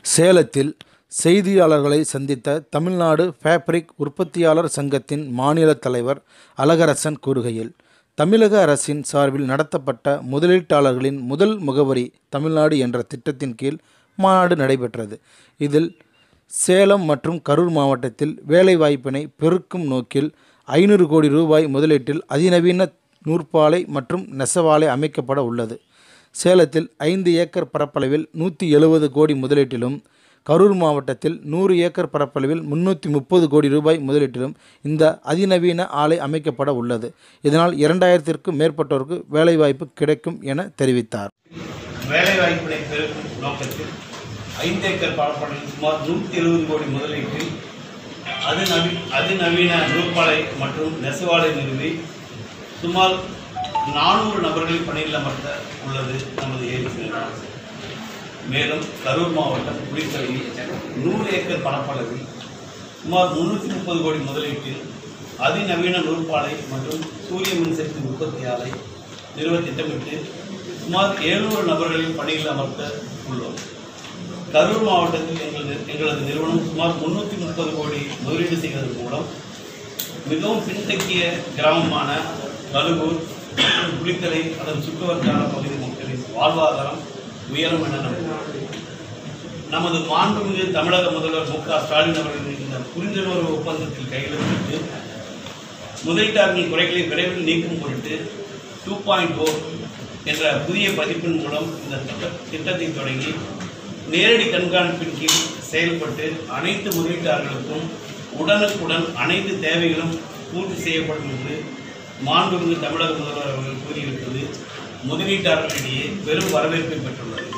சேலத்தில் செய்தியாளர்களை சந்தித்த தமிழ்நாடு ஃபேப்ரிக் உற்பத்தியாளர் சங்கத்தின் மாநில தலைவர் அழகரசன் கூறுகையில் தமிழக அரசின் சார்பில் நடத்தப்பட்ட முதலீட்டாளர்களின் முதல் முகவரி தமிழ்நாடு என்ற திட்டத்தின் கீழ் மாநாடு நடைபெற்றது இதில் சேலம் மற்றும் கரூர் மாவட்டத்தில் வேலைவாய்ப்பினை பெருக்கும் நோக்கில் ஐநூறு கோடி ரூபாய் முதலீட்டில் அதிநவீன நூற்பாலை மற்றும் நெசவாலை அமைக்கப்பட உள்ளது சேலத்தில் ஐந்து ஏக்கர் பரப்பளவில் நூற்றி எழுபது கோடி முதலீட்டிலும் கரூர் மாவட்டத்தில் நூறு ஏக்கர் பரப்பளவில் முன்னூற்றி முப்பது கோடி ரூபாய் முதலீட்டிலும் இந்த அதிநவீன ஆலை அமைக்கப்பட உள்ளது இதனால் இரண்டாயிரத்திற்கும் மேற்பட்டோருக்கு வேலைவாய்ப்பு கிடைக்கும் என தெரிவித்தார் வேலைவாய்ப்பினை பெருக்கும் நோக்கத்தில் ஐந்து ஏக்கர் பரப்பளவில் சுமார் நூற்றி எழுபது கோடி முதலீட்டில் அதிநவீ அதிநவீன நூற்பாலை மற்றும் நெசவாலை நிறுவி சுமார் நானூறு நபர்களை பணியில் அமர்த்த உள்ளது நமது ஏஎம்சி நிறுவனம் மேலும் கரூர் மாவட்டம் குளித்தலையில் நூறு ஏக்கர் பரப்பளவில் சுமார் முன்னூற்றி முப்பது கோடி முதலீட்டில் அதிநவீன நூற்பாலை மற்றும் சூரிய மின்சக்தி உற்பத்தி ஆலை நிறுவ திட்டமிட்டு சுமார் எழுநூறு நபர்களின் பணியில் அமர்த்த உள்ளோம் கரூர் மாவட்டத்தில் எங்களது எங்களது நிறுவனம் சுமார் முன்னூற்றி முப்பது கோடி முதலீடு செய்வதன் மூலம் மிகவும் பின்தங்கிய கிராமமான கழுகூர் மற்றும் குளித்தலை அதன் சுற்றுவட்டார பகுதி மக்களின் வாழ்வாதாரம் உயரும் என நம்புகிறோம் நமது மாண்புமிகு தமிழக முதல்வர் மு க ஸ்டாலின் அவர்களின் இந்த புரிந்துணர்வு ஒப்பந்தத்தில் கையெழுத்திட்டு முதலீட்டாளர்களின் குறைகளை விரைவில் நீக்கும் பொருட்டு டூ பாயிண்ட் ஓ என்ற புதிய பதிப்பின் மூலம் இந்த திட்ட திட்டத்தை தொடங்கி நேரடி கண்காணிப்பின் கீழ் செயல்பட்டு அனைத்து முதலீட்டாளர்களுக்கும் உடனுக்குடன் அனைத்து தேவைகளும் பூர்த்தி செய்யப்படும் என்று மாண்புமிகு தமிழக முதல்வர் அவர்கள் கூறியிருப்பது முதலீட்டாளர்களிடையே பெரும் வரவேற்பை பெற்றுள்ளது